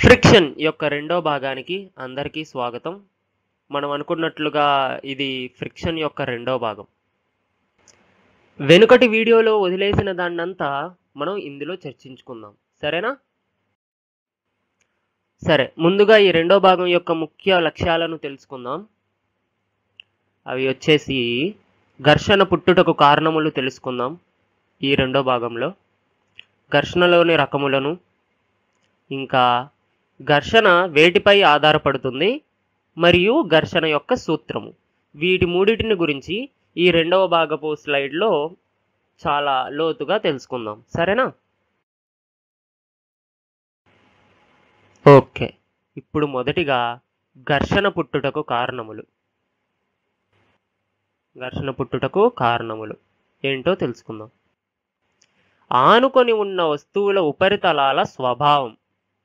friction యొక్క రెండో భాగానికి అందరికీ స్వాగతం మనం అనుకున్నట్లుగా ఇది ఫ్రిక్షన్ యొక్క రెండో భాగం వెనుకటి వీడియోలో వదిలేసిన దాన్నంతా మనం ఇందులో చర్చించుకుందాం సరేనా సరే ముందుగా ఈ రెండో భాగం యొక్క ముఖ్య లక్ష్యాలను తెలుసుకుందాం అవి వచ్చేసి ఘర్షణ పుట్టుటకు కారణములు తెలుసుకుందాం ఈ రెండో భాగంలో ఘర్షణలోని రకములను ఇంకా ఘర్షణ వేటిపై ఆధారపడుతుంది మరియు ఘర్షణ యొక్క సూత్రము వీటి మూడిటిని గురించి ఈ రెండవ భాగపు స్లైడ్లో చాలా లోతుగా తెలుసుకుందాం సరేనా ఓకే ఇప్పుడు మొదటిగా ఘర్షణ పుట్టుటకు కారణములు ఘర్షణ పుట్టుటకు కారణములు ఏంటో తెలుసుకుందాం ఆనుకొని ఉన్న వస్తువుల ఉపరితలాల స్వభావం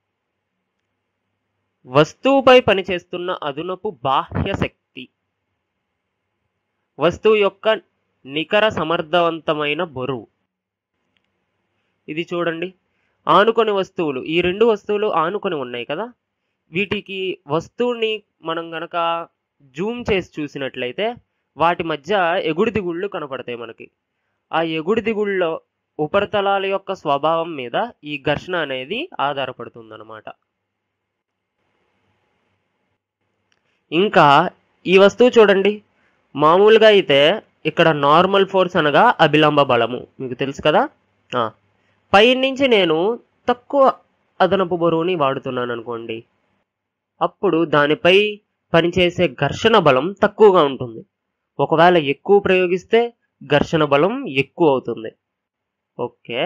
వస్తువుపై పనిచేస్తున్న అదునపు బాహ్య శక్తి వస్తువు యొక్క నికర సమర్థవంతమైన బరువు ఇది చూడండి ఆనుకొని వస్తువులు ఈ రెండు వస్తువులు ఆనుకొని ఉన్నాయి కదా వీటికి వస్తువుని మనం గనక జూమ్ చేసి చూసినట్లయితే వాటి మధ్య ఎగుడు దిగుళ్ళు కనపడతాయి మనకి ఆ ఎగుడు దిగుళ్ళలో ఉపరితలాల యొక్క స్వభావం మీద ఈ ఘర్షణ అనేది ఆధారపడుతుందన్నమాట ఇంకా ఈ వస్తువు చూడండి మామూలుగా అయితే ఇక్కడ నార్మల్ ఫోర్స్ అనగా అభిలంబ బలము మీకు తెలుసు కదా ఆ, పై నుంచి నేను తక్కువ అదనపు బరువుని వాడుతున్నాను అనుకోండి అప్పుడు దానిపై పనిచేసే ఘర్షణ బలం తక్కువగా ఉంటుంది ఒకవేళ ఎక్కువ ప్రయోగిస్తే ఘర్షణ బలం ఎక్కువ అవుతుంది ఓకే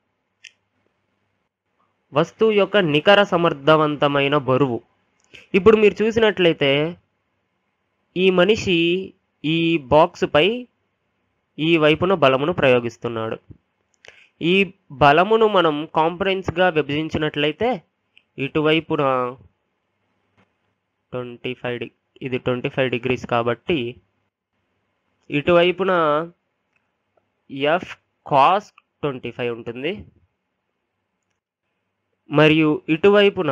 వస్తువు యొక్క నికర సమర్థవంతమైన బరువు ఇప్పుడు మీరు చూసినట్లయితే ఈ మనిషి ఈ బాక్స్ పై ఈ వైపున బలమును ప్రయోగిస్తున్నాడు ఈ బలమును మనం కాంపరెన్స్గా విభజించినట్లయితే ఇటువైపున ట్వంటీ ఫైవ్ డి ఇది ట్వంటీ ఫైవ్ డిగ్రీస్ కాబట్టి ఇటువైపున ఎఫ్ కాస్ ట్వంటీ ఫైవ్ ఉంటుంది మరియు ఇటువైపున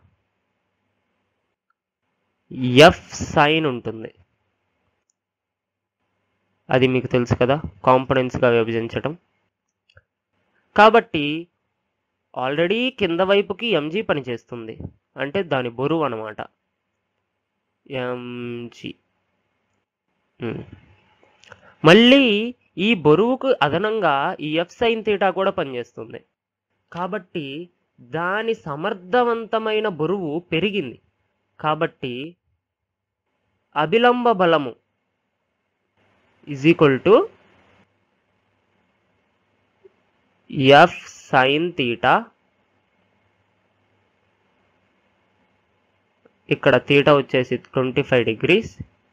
ఎఫ్ సైన్ ఉంటుంది అది మీకు తెలుసు కదా కాంపనెంట్స్గా విభజించటం కాబట్టి ఆల్రెడీ కింద వైపుకి ఎంజీ పనిచేస్తుంది అంటే దాని బరువు అనమాట ఎంజీ మళ్ళీ ఈ బరువుకు అదనంగా ఈ ఎఫ్ సైన్ తీటా కూడా పనిచేస్తుంది కాబట్టి దాని సమర్థవంతమైన బరువు పెరిగింది కాబట్టి అభిలంబ బలము is equal to F sine theta ఇక్కడ తీటా వచ్చేసి ట్వంటీ ఫైవ్ డిగ్రీస్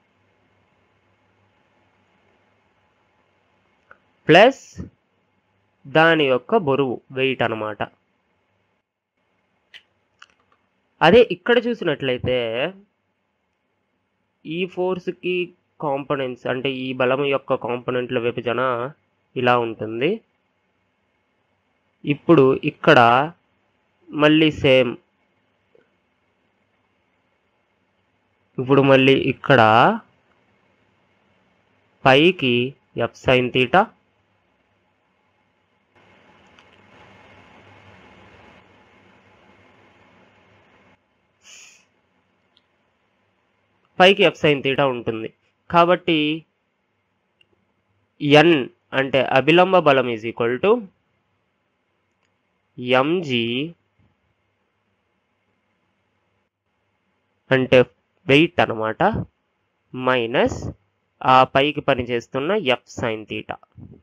ప్లస్ దాని యొక్క బరువు వెయిట్ అన్నమాట అదే ఇక్కడ చూసినట్లయితే ఈ ఫోర్స్కి కాంపనెంట్స్ అంటే ఈ బలం యొక్క కాంపనెంట్ల విభజన ఇలా ఉంటుంది ఇప్పుడు ఇక్కడ మళ్ళీ సేమ్ ఇప్పుడు మళ్ళీ ఇక్కడ పైకి ఎఫ్ సైన్ తీటా పైకి ఎఫ్ సైన్ తీటా ఉంటుంది కాబట్టి ఎన్ అంటే అభిలంబ బలం ఈజ్ ఈక్వల్ టు ఎంజీ అంటే వెయిట్ అనమాట మైనస్ ఆ పైకి పనిచేస్తున్న F sine theta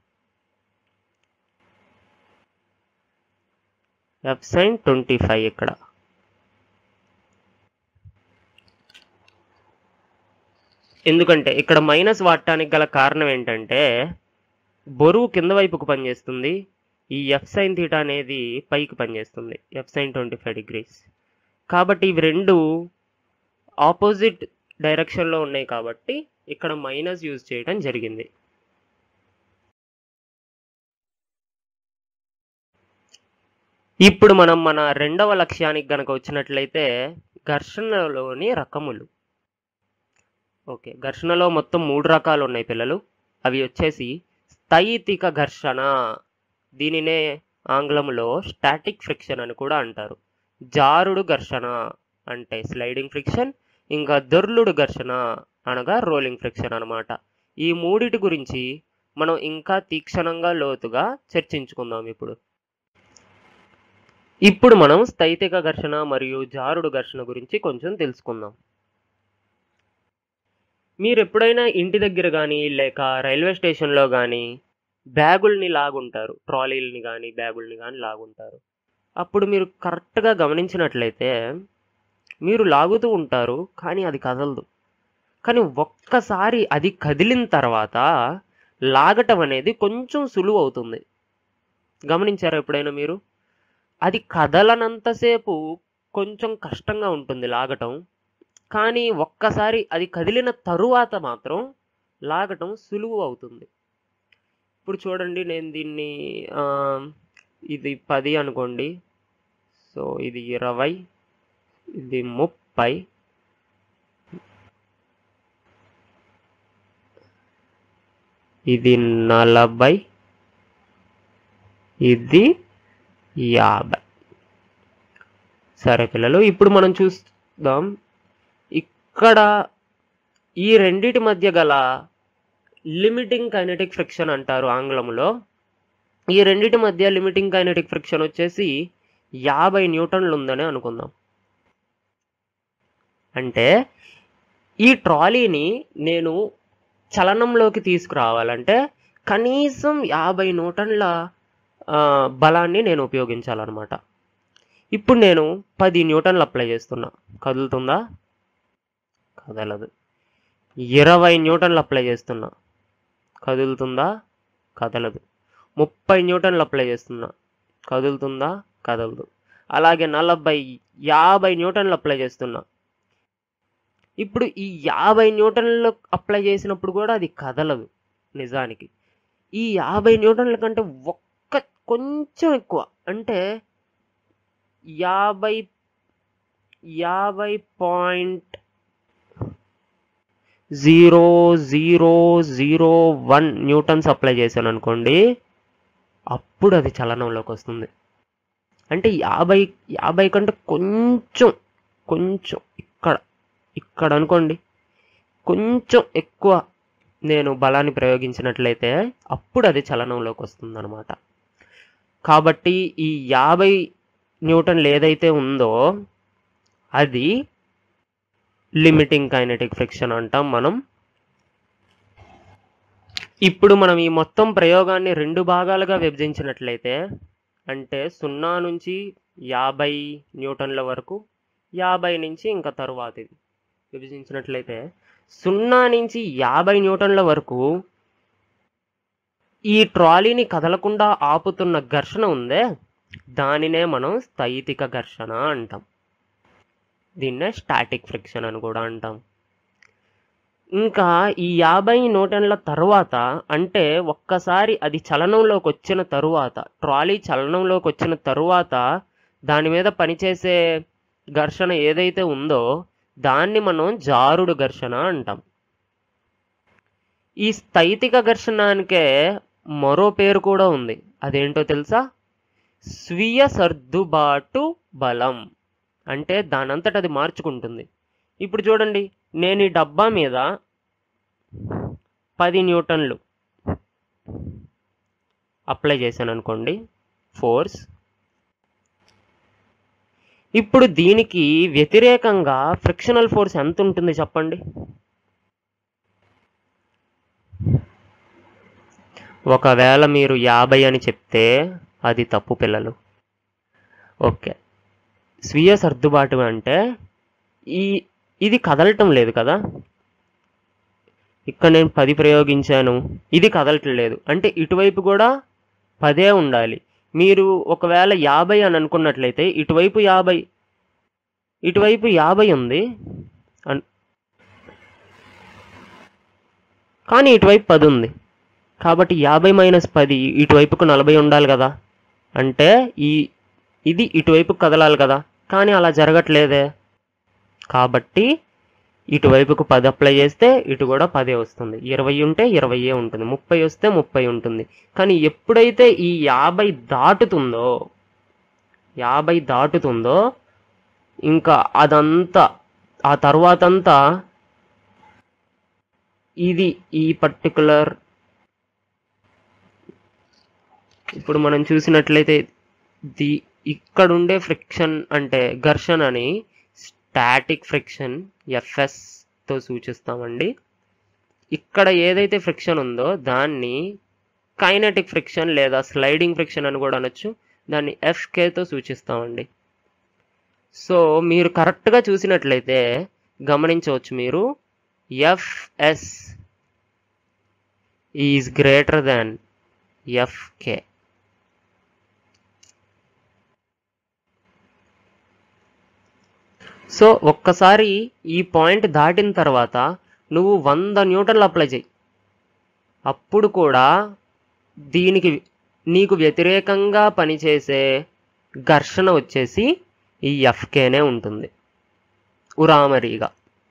F sine twenty five ఇక్కడ ఎందుకంటే ఇక్కడ మైనస్ వాడటానికి గల కారణం ఏంటంటే బరువు కింద వైపుకు పనిచేస్తుంది ఈ ఎఫ్ సైన్ థీటా అనేది పైకి పనిచేస్తుంది F sine twenty five degrees కాబట్టి ఇవి రెండు ఆపోజిట్ డైరెక్షన్లో ఉన్నాయి కాబట్టి ఇక్కడ మైనస్ యూజ్ చేయడం జరిగింది ఇప్పుడు మనం మన రెండవ లక్ష్యానికి గనక వచ్చినట్లయితే ఘర్షణలోని రకములు ఓకే ఘర్షణలో మొత్తం మూడు రకాలు ఉన్నాయి పిల్లలు అవి వచ్చేసి స్థైతిక ఘర్షణ దీనినే ఆంగ్లంలో స్టాటిక్ ఫ్రిక్షన్ అని కూడా అంటారు జారుడు ఘర్షణ అంటే స్లైడింగ్ ఫ్రిక్షన్ ఇంకా దొర్లుడు ఘర్షణ అనగా రోలింగ్ ఫ్రిక్షన్ అన్నమాట ఈ మూడిటి గురించి మనం ఇంకా తీక్షణంగా లోతుగా చర్చించుకుందాం ఇప్పుడు ఇప్పుడు మనం స్థైతిక ఘర్షణ మరియు జారుడు ఘర్షణ గురించి కొంచెం తెలుసుకుందాం మీరు ఎప్పుడైనా ఇంటి దగ్గర కానీ లేక రైల్వే స్టేషన్లో కానీ బ్యాగుల్ని లాగుంటారు ట్రాలీలని కానీ బ్యాగుల్ని కానీ లాగుంటారు అప్పుడు మీరు కరెక్ట్గా గమనించినట్లయితే మీరు లాగుతూ ఉంటారు కానీ అది కదలదు కానీ ఒక్కసారి అది కదిలిన తర్వాత లాగటం అనేది కొంచెం సులువు అవుతుంది గమనించారా ఎప్పుడైనా మీరు అది కదలనంతసేపు కొంచెం కష్టంగా ఉంటుంది లాగటం కానీ ఒక్కసారి అది కదిలిన తరువాత మాత్రం లాగటం సులువు అవుతుంది ఇప్పుడు చూడండి నేను దీన్ని ఆ, ఇది పది అనుకోండి సో ఇది ఇరవై ఇది ముప్పై ఇది నలభై ఇది యాభై సరే పిల్లలు ఇప్పుడు మనం చూద్దాం ఇక్కడ ఈ రెండిటి మధ్య గల లిమిటింగ్ కైనెటిక్ ఫ్రిక్షన్ అంటారు ఆంగ్లంలో ఈ రెండిటి మధ్య లిమిటింగ్ కైనెటిక్ ఫ్రిక్షన్ వచ్చేసి యాభై న్యూటన్లు ఉందని అనుకుందాం అంటే ఈ ట్రాలీని నేను చలనంలోకి తీసుకురావాలంటే కనీసం యాభై న్యూటన్ల ఆ, బలాన్ని నేను ఉపయోగించాలన్నమాట ఇప్పుడు నేను పది న్యూటన్లు అప్లై చేస్తున్నా కదులుతుందా కదలదు ఇరవై న్యూటన్లు అప్లై చేస్తున్నా కదులుతుందా కదలదు ముప్పై న్యూటన్లు అప్లై చేస్తున్నా కదులుతుందా కదలదు అలాగే నలభై యాభై న్యూటన్లు అప్లై చేస్తున్నా ఇప్పుడు ఈ యాభై న్యూటన్లు అప్లై చేసినప్పుడు కూడా అది కదలదు నిజానికి ఈ యాభై న్యూటన్ల కంటే ఒక్క కొంచెం ఎక్కువ అంటే యాభై యాభై point zero zero zero one newtons apply చేశాను అనుకోండి అప్పుడు అది చలనంలోకి వస్తుంది అంటే యాభై యాభై కంటే కొంచెం కొంచెం ఇక్కడ ఇక్కడ అనుకోండి కొంచెం ఎక్కువ నేను బలాన్ని ప్రయోగించినట్లయితే అప్పుడు అది చలనంలోకి వస్తుంది అనమాట కాబట్టి ఈ యాభై న్యూటన్లు ఏదైతే ఉందో అది లిమిటింగ్ కైనెటిక్ ఫ్రిక్షన్ అంటాం మనం ఇప్పుడు మనం ఈ మొత్తం ప్రయోగాన్ని రెండు భాగాలుగా విభజించినట్లయితే అంటే సున్నా నుంచి యాభై న్యూటన్ల వరకు యాభై నుంచి ఇంకా తరువాతిది విభజించినట్లయితే సున్నా నుంచి యాభై న్యూటన్ల వరకు ఈ ట్రాలీని కదలకుండా ఆపుతున్న ఘర్షణ ఉందే దానినే మనం స్థైతిక ఘర్షణ అంటాం దీన్నే స్టాటిక్ ఫ్రిక్షన్ అని కూడా అంటాం ఇంకా ఈ యాభై న్యూటన్ల తరువాత అంటే ఒక్కసారి అది చలనంలోకి వచ్చిన తరువాత ట్రాలీ చలనంలోకి వచ్చిన తరువాత దాని మీద పనిచేసే ఘర్షణ ఏదైతే ఉందో దాన్ని మనం జారుడు ఘర్షణ అంటాం ఈ స్థైతిక ఘర్షణానికే మరో పేరు కూడా ఉంది అదేంటో తెలుసా స్వీయ సర్దుబాటు బలం అంటే దానంతట అది మార్చుకుంటుంది ఇప్పుడు చూడండి నేను ఈ డబ్బా మీద పది న్యూటన్లు అప్లై చేశాను అనుకోండి ఫోర్స్ ఇప్పుడు దీనికి వ్యతిరేకంగా ఫ్రిక్షనల్ ఫోర్స్ ఎంత ఉంటుంది చెప్పండి ఒకవేళ మీరు యాభై అని చెప్తే అది తప్పు పిల్లలు ఓకే స్వీయ సర్దుబాటు అంటే ఈ ఇది కదలటం లేదు కదా ఇక్కడ నేను పది ప్రయోగించాను ఇది కదలటం లేదు అంటే ఇటువైపు కూడా పదే ఉండాలి మీరు ఒకవేళ యాభై అని అనుకున్నట్లయితే ఇటువైపు యాభై ఇటువైపు యాభై ఉంది అన్- కానీ ఇటువైపు పది ఉంది కాబట్టి యాభై మైనస్ పది ఇటువైపుకు నలభై ఉండాలి కదా అంటే ఈ ఇది ఇటువైపు కదలాలి కదా కానీ అలా జరగట్లేదే కాబట్టి ఇటువైపుకు పది అప్లై చేస్తే ఇటు కూడా పదే వస్తుంది ఇరవై ఉంటే ఇరవయే ఉంటుంది ముప్పై వస్తే ముప్పై ఉంటుంది కానీ ఎప్పుడైతే ఈ యాభై దాటుతుందో యాభై దాటుతుందో ఇంకా అదంతా ఆ తర్వాతంతా ఇది ఈ పర్టికులర్ ఇప్పుడు మనం చూసినట్లయితే ది ఇక్కడుండే ఫ్రిక్షన్ అంటే ఘర్షణని స్టాటిక్ ఫ్రిక్షన్ ఎఫ్ఎస్తో సూచిస్తామండి ఇక్కడ ఏదైతే ఫ్రిక్షన్ ఉందో దాన్ని కైనటిక్ ఫ్రిక్షన్ లేదా స్లైడింగ్ ఫ్రిక్షన్ అని కూడా అనొచ్చు దాన్ని ఎఫ్కేతో సూచిస్తామండి సో మీరు కరెక్ట్గా చూసినట్లయితే గమనించవచ్చు మీరు FS is greater than FK so ఒక్కసారి ఈ పాయింట్ దాటిన తర్వాత నువ్వు వంద న్యూటన్లు అప్లై చేయి అప్పుడు కూడా దీనికి నీకు వ్యతిరేకంగా పనిచేసే ఘర్షణ వచ్చేసి ఈ ఎఫ్కేనే ఉంటుంది ఉరామరీగా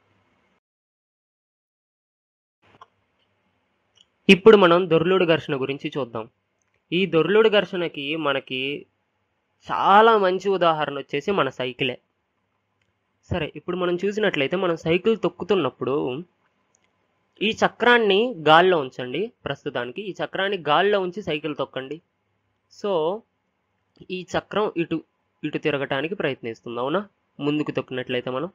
ఇప్పుడు మనం దొర్లుడు ఘర్షణ గురించి చూద్దాం ఈ దొర్లుడు ఘర్షణకి మనకి చాలా మంచి ఉదాహరణ వచ్చేసి మన సైకిలే సరే ఇప్పుడు మనం చూసినట్లయితే మనం సైకిల్ తొక్కుతున్నప్పుడు ఈ చక్రాన్ని గాల్లో ఉంచండి ప్రస్తుతానికి ఈ చక్రాన్ని గాల్లో ఉంచి సైకిల్ తొక్కండి సో ఈ చక్రం ఇటు ఇటు తిరగటానికి ప్రయత్నిస్తుంది అవునా ముందుకు తొక్కినట్లయితే మనం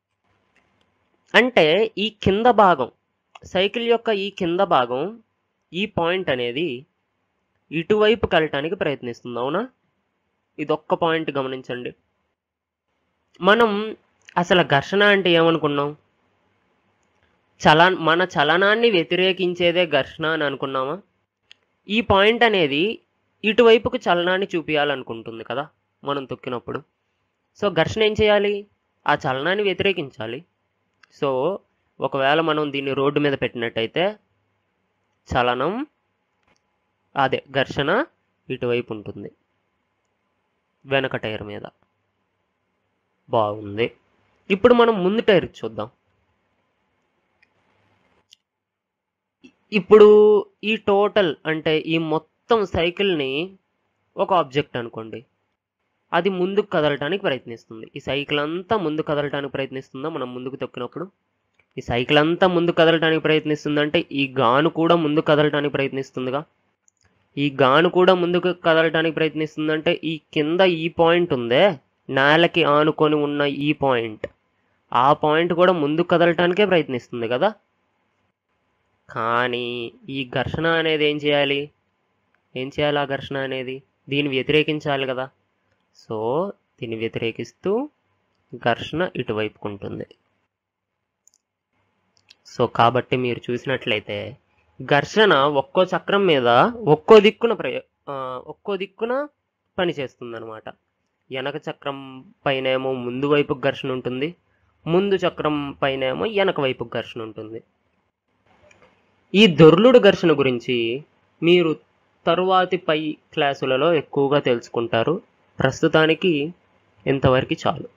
అంటే ఈ కింద భాగం సైకిల్ యొక్క ఈ కింద భాగం ఈ పాయింట్ అనేది ఇటువైపు కలటానికి ప్రయత్నిస్తుంది అవునా ఇదొక్క పాయింట్ గమనించండి మనం అసలు ఘర్షణ అంటే ఏమనుకున్నాం చల మన చలనాన్ని వ్యతిరేకించేదే ఘర్షణ అని అనుకున్నామా ఈ పాయింట్ అనేది ఇటువైపుకు చలనాన్ని చూపించాలనుకుంటుంది కదా మనం తొక్కినప్పుడు సో ఘర్షణ ఏం చేయాలి ఆ చలనాన్ని వ్యతిరేకించాలి సో ఒకవేళ మనం దీన్ని రోడ్డు మీద పెట్టినట్టయితే చలనం అదే ఘర్షణ ఇటువైపు ఉంటుంది వెనక టైర్ మీద బాగుంది ఇప్పుడు మనం ముందు టైర్ చూద్దాం ఇప్పుడు ఈ టోటల్ అంటే ఈ మొత్తం సైకిల్ని ఒక ఆబ్జెక్ట్ అనుకోండి అది ముందుకు కదలటానికి ప్రయత్నిస్తుంది ఈ సైకిల్ అంతా ముందు కదలటానికి ప్రయత్నిస్తుందా మనం ముందుకు తొక్కినప్పుడు ఈ సైకిల్ అంతా ముందు కదలటానికి ప్రయత్నిస్తుందంటే ఈ గాను కూడా ముందు కదలటానికి ప్రయత్నిస్తుందిగా ఈ గాను కూడా ముందుకు కదలటానికి ప్రయత్నిస్తుందంటే ఈ కింద ఈ పాయింట్ ఉందే నేలకి ఆనుకొని ఉన్న ఈ పాయింట్ ఆ పాయింట్ కూడా ముందు కదలటానికే ప్రయత్నిస్తుంది కదా కానీ ఈ ఘర్షణ అనేది ఏం చేయాలి ఏం చేయాలి ఆ ఘర్షణ అనేది దీన్ని వ్యతిరేకించాలి కదా సో దీన్ని వ్యతిరేకిస్తూ ఘర్షణ ఇటువైపుకు ఉంటుంది సో కాబట్టి మీరు చూసినట్లయితే ఘర్షణ ఒక్కో చక్రం మీద ఒక్కో దిక్కున ప్రయో ఆ, ఒక్కో దిక్కున పనిచేస్తుంది అనమాట వెనక చక్రం పైనేమో ముందు వైపు ఘర్షణ ఉంటుంది ముందు చక్రం పైనేమో వెనక వైపు ఘర్షణ ఉంటుంది ఈ దొర్లుడు ఘర్షణ గురించి మీరు తరువాతి పై క్లాసులలో ఎక్కువగా తెలుసుకుంటారు ప్రస్తుతానికి ఇంతవరకు చాలు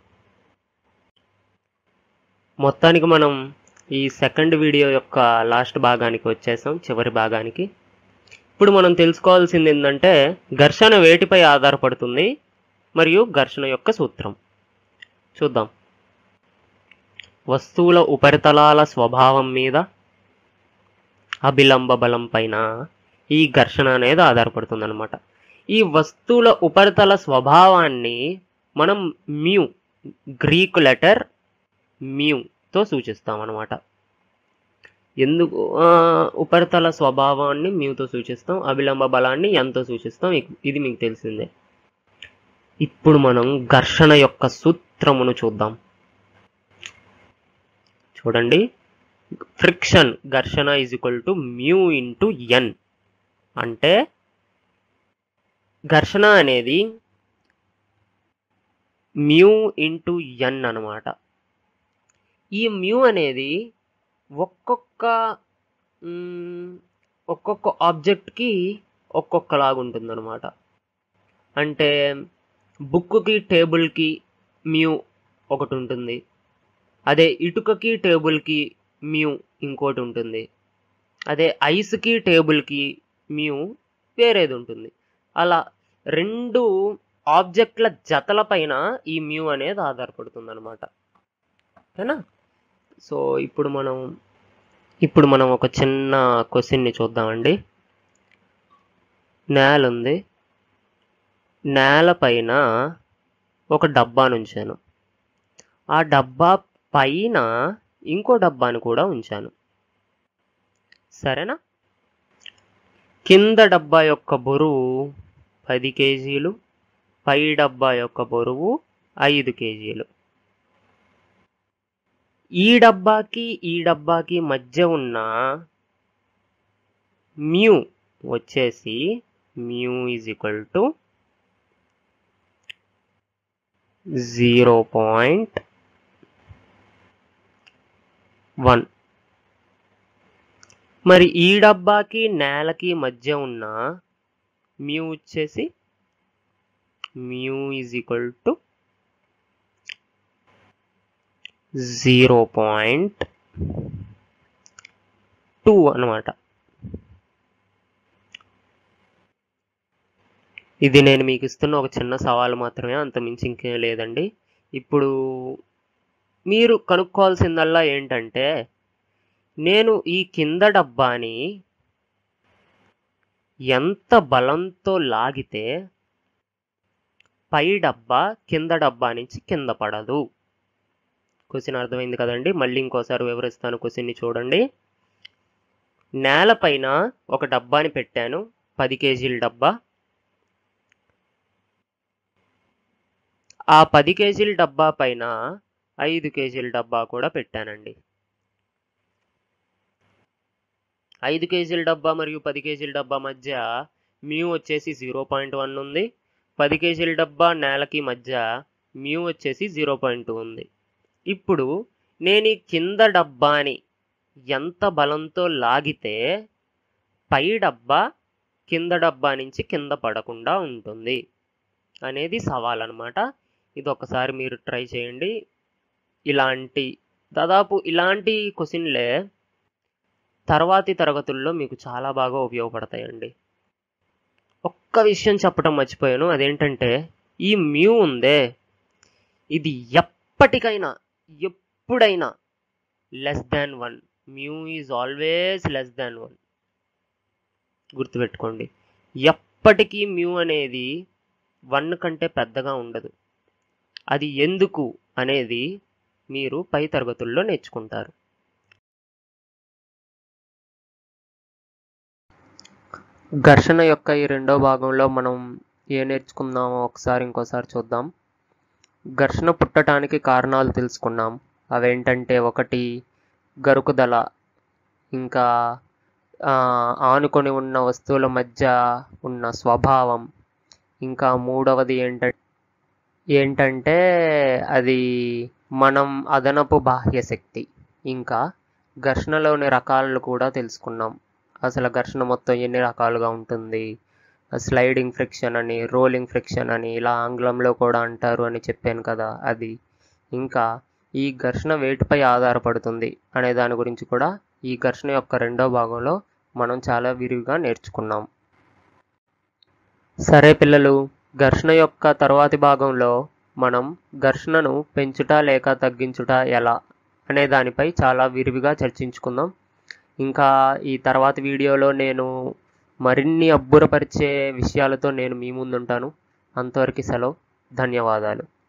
మొత్తానికి మనం ఈ సెకండ్ వీడియో యొక్క లాస్ట్ భాగానికి వచ్చేసాం చివరి భాగానికి ఇప్పుడు మనం తెలుసుకోవాల్సింది ఏంటంటే ఘర్షణ వేటిపై ఆధారపడుతుంది మరియు ఘర్షణ యొక్క సూత్రం చూద్దాం వస్తువుల ఉపరితలాల స్వభావం మీద అభిలంబ బలం పైన ఈ ఘర్షణ అనేది ఆధారపడుతుంది అనమాట ఈ వస్తువుల ఉపరితల స్వభావాన్ని మనం మ్యూ గ్రీక్ లెటర్ మ్యూతో సూచిస్తాం అనమాట ఎందుకు ఆ, ఉపరితల స్వభావాన్ని మ్యూతో సూచిస్తాం అభిలంబ బలాన్ని ఎంతో సూచిస్తాం ఇక్- ఇది మీకు తెలిసిందే ఇప్పుడు మనం ఘర్షణ యొక్క సూత్రమును చూద్దాం చూడండి ఫ్రిక్షన్ ఘర్షణ is equal to mu into N అంటే ఘర్షణ అనేది మ్యూ ఇంటూ ఎన్ అనమాట ఈ మ్యూ అనేది ఒక్కొక్క మ్, ఒక్కొక్క ఆబ్జెక్ట్కి ఒక్కొక్కలాగా ఉంటుంది అనమాట అంటే బుక్కి టేబుల్కి మ్యూ ఒకటి ఉంటుంది అదే ఇటుకకి టేబుల్కి మ్యూ ఇంకోటి ఉంటుంది అదే ఐస్కి టేబుల్కి మ్యూ వేరేది ఉంటుంది అలా రెండు ఆబ్జెక్ట్ల జతల పైన ఈ మ్యూ అనేది ఆధారపడుతుంది అనమాట ఓకేనా సో ఇప్పుడు మనం ఇప్పుడు మనం ఒక చిన్న క్వశ్చన్ని చూద్దామండి నేల ఉంది నేల పైన ఒక డబ్బాను ఉంచాను ఆ డబ్బా పైన ఇంకో డబ్బాను కూడా ఉంచాను సరేనా కింద డబ్బా యొక్క బరువు పది కేజీలు పై డబ్బా యొక్క బరువు ఐదు కేజీలు ఈ డబ్బాకి ఈ డబ్బాకి మధ్య ఉన్న మ్యూ వచ్చేసి mu is equal to zero point one మరి ఈ డబ్బాకి నేలకి మధ్య ఉన్న మ్యూ వచ్చేసి mu is equal to zero point two అనమాట ఇది నేను మీకు ఇస్తున్న ఒక చిన్న సవాలు మాత్రమే అంత మించి ఇంకేం లేదండి ఇప్పుడు మీరు కనుక్కోవాల్సిందల్లా ఏంటంటే నేను ఈ కింద డబ్బాని ఎంత బలంతో లాగితే పై డబ్బా కింద డబ్బా నుంచి కింద పడదు క్వశ్చన్ అర్థమైంది కదండి మళ్ళీ ఇంకోసారి వివరిస్తాను క్వశ్చన్ని చూడండి నేలపైన ఒక డబ్బాని పెట్టాను పది కేజీల డబ్బా ఆ పది కేజీల డబ్బా పైన ఐదు కేజీల డబ్బా కూడా పెట్టానండి ఐదు కేజీల డబ్బా మరియు పది కేజీల డబ్బా మధ్య మ్యూ వచ్చేసి జీరో పాయింట్ వన్ ఉంది పది కేజీల డబ్బా నేలకి మధ్య మ్యూ వచ్చేసి జీరో పాయింట్ టూ ఉంది ఇప్పుడు నేను ఈ కింద డబ్బాని ఎంత బలంతో లాగితే పై డబ్బా కింద డబ్బా నుంచి కింద పడకుండా ఉంటుంది అనేది సవాల్ అనమాట ఇది ఒకసారి మీరు ట్రై చేయండి ఇలాంటి దాదాపు ఇలాంటి క్వశ్చన్లే తర్వాతి తరగతుల్లో మీకు చాలా బాగా ఉపయోగపడతాయండి ఒక్క విషయం చెప్పడం మర్చిపోయాను అదేంటంటే ఈ మ్యూ ఉందే ఇది ఎప్పటికైనా ఎప్పుడైనా less than one mu is always less than one గుర్తుపెట్టుకోండి ఎప్పటికీ మ్యూ అనేది వన్ కంటే పెద్దగా ఉండదు అది ఎందుకు అనేది మీరు పై తరగతుల్లో నేర్చుకుంటారు ఘర్షణ యొక్క ఈ రెండో భాగంలో మనం ఏ నేర్చుకుందామో ఒకసారి ఇంకోసారి చూద్దాం ఘర్షణ పుట్టడానికి కారణాలు తెలుసుకున్నాం అవేంటంటే ఒకటి గరుకుదల ఇంకా ఆ, ఆనుకొని ఉన్న వస్తువుల మధ్య ఉన్న స్వభావం ఇంకా మూడవది ఏంటంటే ఏంటంటే అది మనం అదనపు బాహ్య శక్తి ఇంకా ఘర్షణలోని రకాలను కూడా తెలుసుకున్నాం అసలు ఘర్షణ మొత్తం ఎన్ని రకాలుగా ఉంటుంది స్లైడింగ్ ఫ్రిక్షన్ అని రోలింగ్ ఫ్రిక్షన్ అని ఇలా ఆంగ్లంలో కూడా అంటారు అని చెప్పాను కదా అది ఇంకా ఈ ఘర్షణ వేటిపై ఆధారపడుతుంది అనే దాని గురించి కూడా ఈ ఘర్షణ యొక్క రెండో భాగంలో మనం చాలా విరివిగా నేర్చుకున్నాం సరే పిల్లలు ఘర్షణ యొక్క తర్వాతి భాగంలో మనం ఘర్షణను పెంచుట లేక తగ్గించుట ఎలా అనే దానిపై చాలా విరివిగా చర్చించుకుందాం ఇంకా ఈ తర్వాతి వీడియోలో నేను మరిన్ని అబ్బురపరిచే విషయాలతో నేను మీ ముందుంటాను అంతవరకు సెలవు ధన్యవాదాలు